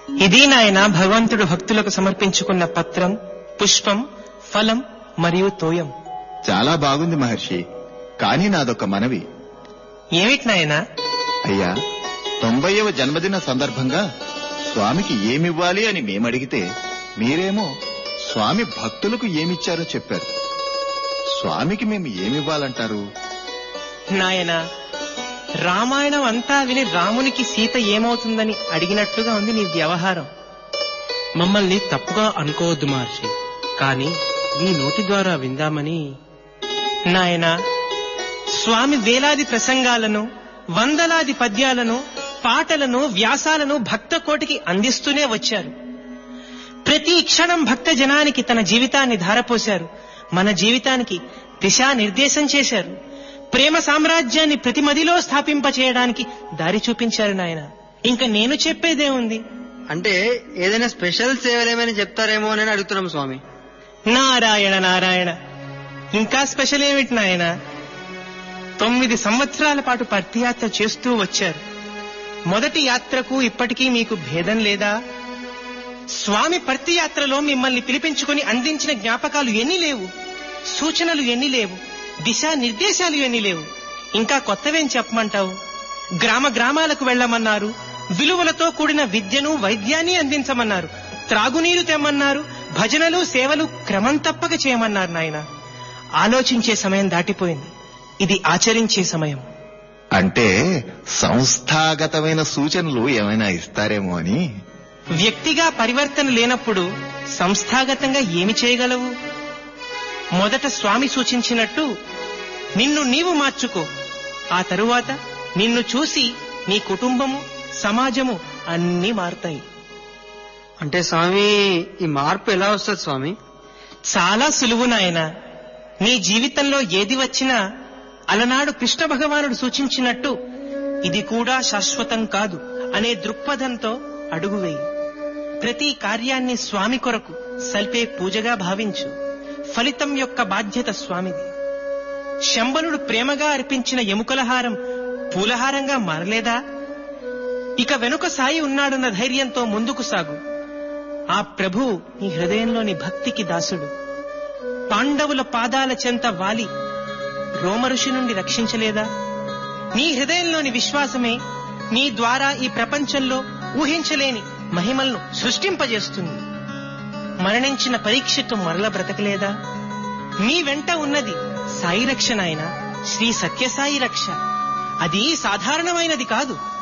ఇది నాయన భగవంతుడు భక్తులకు సమర్పించుకున్న పత్రం పుష్పం ఫలం మరియు తోయం చాలా బాగుంది మహర్షి కానీ నాదొక మనవి ఏమిటి నాయనా అయ్యా తొంభైవ జన్మదిన సందర్భంగా స్వామికి ఏమివ్వాలి అని మేమడిగితే మీరేమో స్వామి భక్తులకు ఏమిచ్చారో చెప్పారు స్వామికి మేము ఏమివ్వాలంటారు నాయన రామాయణం అంతా విని రామునికి సీత ఏమవుతుందని అడిగినట్లుగా ఉంది నీ వ్యవహారం మమ్మల్ని తప్పుగా అనుకోవద్దు మహర్షి కానీ మీ నోటి ద్వారా విందామని నాయన స్వామి వేలాది ప్రసంగాలను వందలాది పద్యాలను పాటలను వ్యాసాలను భక్త కోటికి అందిస్తూనే వచ్చారు ప్రతి క్షణం భక్త జనానికి తన జీవితాన్ని ధారపోశారు మన జీవితానికి దిశానిర్దేశం చేశారు ప్రేమ సామ్రాజ్యాన్ని ప్రతి మదిలో స్థాపింపచేయడానికి దారి చూపించారు నాయన ఇంకా నేను చెప్పేదే ఉంది అంటే ఏదైనా స్పెషల్ సేవలు ఏమైనా చెప్తారేమో అని అడుగుతున్నాం స్వామి నారాయణ నారాయణ ఇంకా స్పెషల్ ఏమిటి నాయన తొమ్మిది సంవత్సరాల పాటు పర్తియాత్ర చేస్తూ వచ్చారు మొదటి యాత్రకు ఇప్పటికీ మీకు భేదం లేదా స్వామి పర్తియాత్రలో మిమ్మల్ని పిలిపించుకొని అందించిన జ్ఞాపకాలు ఎన్ని లేవు సూచనలు ఎన్ని లేవు దిశా నిర్దేశాలు ఎన్ని లేవు ఇంకా కొత్తవేం చెప్పమంటావు గ్రామ గ్రామాలకు వెళ్ళమన్నారు విలువలతో కూడిన విద్యను వైద్యాన్ని అందించమన్నారు త్రాగునీరు తెమ్మన్నారు భజనలు సేవలు క్రమం తప్పక చేయమన్నారు నాయన ఆలోచించే సమయం దాటిపోయింది ఇది ఆచరించే సమయం అంటే సంస్థాగతమైన సూచనలు ఏమైనా ఇస్తారేమో అని వ్యక్తిగా పరివర్తన లేనప్పుడు సంస్థాగతంగా ఏమి చేయగలవు మొదట స్వామి సూచించినట్టు నిన్ను నీవు మార్చుకో ఆ తరువాత నిన్ను చూసి నీ కుటుంబము సమాజము అన్నీ మారుతాయి అంటే స్వామి ఈ మార్పు ఎలా వస్తుంది స్వామి చాలా సులువు నాయన నీ జీవితంలో ఏది వచ్చినా అలనాడు కృష్ణ భగవానుడు సూచించినట్టు ఇది కూడా శాశ్వతం కాదు అనే దృక్పథంతో అడుగు వేయి ప్రతి కార్యాన్ని స్వామి కొరకు సల్పే పూజగా భావించు ఫలితం యొక్క బాధ్యత స్వామిది శంబనుడు ప్రేమగా అర్పించిన ఎముకల హారం పూలహారంగా మారలేదా ఇక వెనుక సాయి ఉన్నాడన్న ధైర్యంతో ముందుకు సాగు ఆ ప్రభు నీ హృదయంలోని భక్తికి దాసుడు పాండవుల పాదాల చెంత వాలి రోమఋషి నుండి రక్షించలేదా నీ హృదయంలోని విశ్వాసమే నీ ద్వారా ఈ ప్రపంచంలో ఊహించలేని మహిమలను సృష్టింపజేస్తుంది మరణించిన పరీక్షతో మరల బ్రతకలేదా నీ వెంట ఉన్నది సాయి రక్ష నాయన శ్రీ సత్యసాయి రక్ష అది సాధారణమైనది కాదు